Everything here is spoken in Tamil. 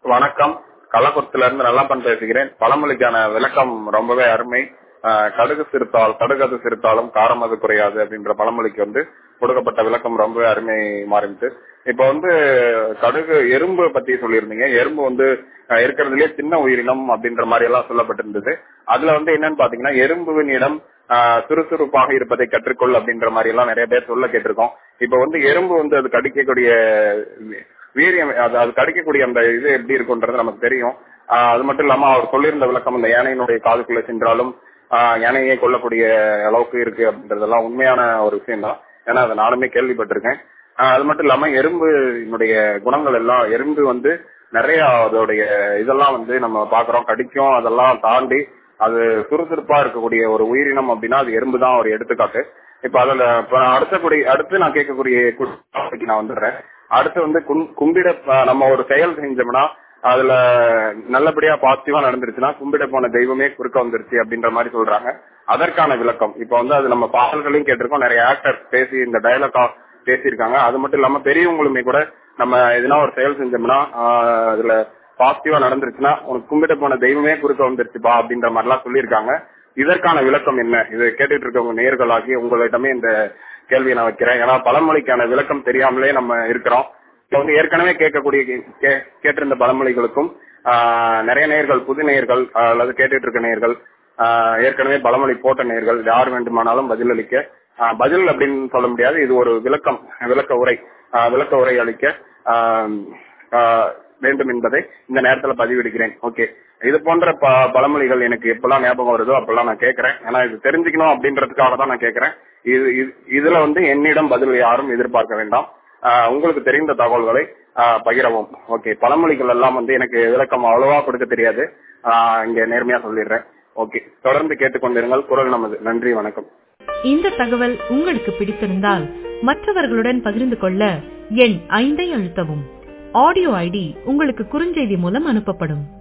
வணக்கம் கள்ளக்குறிச்சில இருந்து நல்லப்பன் பேசுகிறேன் பழமொழிக்கான விளக்கம் ரொம்பவே அருமை ஆஹ் கடுகு சிறுத்தால் கடுகது சிறுத்தாலும் காரம் அது குறையாது அப்படின்ற பழமொழிக்கு வந்து கொடுக்கப்பட்ட விளக்கம் ரொம்பவே அருமை மாறிச்சு இப்ப வந்து கடுகு எறும்பு பத்தி சொல்லியிருந்தீங்க எறும்பு வந்து ஆஹ் இருக்கிறதுலயே சின்ன உயிரினம் அப்படின்ற மாதிரி எல்லாம் சொல்லப்பட்டிருந்தது அதுல வந்து என்னன்னு பாத்தீங்கன்னா எறும்புவினிடம் ஆஹ் சுறுசுறுப்பாக இருப்பதை கற்றுக்கொள் அப்படின்ற மாதிரி எல்லாம் நிறைய பேர் சொல்ல கேட்டிருக்கோம் இப்ப வந்து எறும்பு வந்து அது கடிக்கக்கூடிய வீரியம் அது அது கடிக்கக்கூடிய அந்த இது எப்படி இருக்குன்றது நமக்கு தெரியும் ஆஹ் அது மட்டும் இல்லாம அவர் சொல்லியிருந்த விளக்கம் அந்த யானையினுடைய காதுக்குள்ள சென்றாலும் ஆஹ் யானையை கொல்லக்கூடிய அளவுக்கு இருக்கு அப்படின்றதெல்லாம் உண்மையான ஒரு விஷயம் தான் ஏன்னா அதை நானுமே கேள்விப்பட்டிருக்கேன் ஆஹ் அது மட்டும் இல்லாம எறும்புனுடைய குணங்கள் எல்லாம் எறும்பு வந்து நிறைய அதோடைய இதெல்லாம் வந்து நம்ம பாக்குறோம் கடிக்கும் அதெல்லாம் தாண்டி அது சுறுசுறுப்பா இருக்கக்கூடிய ஒரு உயிரினம் அப்படின்னா அது எறும்பு தான் ஒரு எடுத்துக்காட்டு இப்ப அதுல இப்ப நான் அடுத்தக்கூடிய அடுத்து நான் கேட்கக்கூடிய கு- நான் வந்துடுறேன் அடுத்து வந்து கும்- கும்பிட அஹ் நம்ம ஒரு செயல் செஞ்சோம்னா அதுல நல்லபடியா பாசிட்டிவா நடந்துருச்சுன்னா கும்பிட போன தெய்வமே குறுக்க வந்துருச்சு அப்படின்ற மாதிரி சொல்றாங்க அதற்கான விளக்கம் இப்ப வந்து அது நம்ம பாடல்களையும் கேட்டிருக்கோம் நிறைய ஆக்டர் பேசி இந்த டயலாக்கா பேசியிருக்காங்க அது மட்டும் இல்லாம பெரியவங்களுமே கூட நம்ம எதுனா ஒரு செயல் செஞ்சோம்னா ஆஹ் அதுல பாசிட்டிவா நடந்துருச்சுன்னா உனக்கு கும்பிட போன தெய்வமே குறுக்க வந்துருச்சுப்பா அப்படின்ற மாதிரிலாம் சொல்லியிருக்காங்க இதற்கான விளக்கம் என்ன இதை கேட்டுட்டு இருக்கவங்க நேர்களாகி உங்களிடமே இந்த கேள்வியை நான் வைக்கிறேன் ஏன்னா பழமொழிக்கான விளக்கம் தெரியாமலே நம்ம இருக்கிறோம் இப்ப வந்து ஏற்கனவே கேட்கக்கூடிய கே- கே- கேட்டிருந்த பழமொழிகளுக்கும் ஆஹ், நிறைய நேயர்கள் புது நேயர்கள் ஆஹ், அல்லது கேட்டுட்டு இருக்க நேயர்கள் ஆஹ், ஏற்கனவே பழமொழி போட்ட நேயர்கள் யார் வேண்டுமானாலும் பதிலளிக்க ஆஹ், பதில் அப்படின்னு சொல்ல முடியாது இது ஒரு விளக்கம் விளக்க உரை ஆஹ், விளக்க உரை அளிக்க ஆஹ், ஆஹ், வேண்டும் என்பதை இந்த நேரத்துல பதிவிடுகிறேன் ஓகே இது போன்ற ப- பழமொழிகள் எனக்கு எப்பெல்லாம் ஞாபகம் வருதோ அப்பெல்லாம் நான் கேட்கறேன் ஏன்னா இது தெரிஞ்சுக்கணும் அப்படின்றதுக்காக தான் நான் கேட்கறேன் இது இது- இதுல வந்து என்னிடம் பதில் யாரும் எதிர்பார்க்க வேண்டாம் ஆஹ் உங்களுக்கு தெரிந்த தகவல்களை ஆஹ் பகிரவும் ஓகே பழமொழிகள் எல்லாம் வந்து எனக்கு விளக்கம் அவ்வளவா கொடுக்க தெரியாது ஆஹ் இங்க நேர்மையா சொல்லிடுறேன் ஓகே தொடர்ந்து கேட்டுக்கொண்டிருங்கள் குரல் நமது நன்றி வணக்கம் இந்த தகவல் உங்களுக்கு பிடித்திருந்தால் மற்றவர்களுடன் பகிர்ந்து கொள்ள எண் ஐந்தை அழுத்தவும் ஆடியோ ஐடி உங்களுக்கு குறுஞ்செய்தி மூலம் அனுப்பப்படும்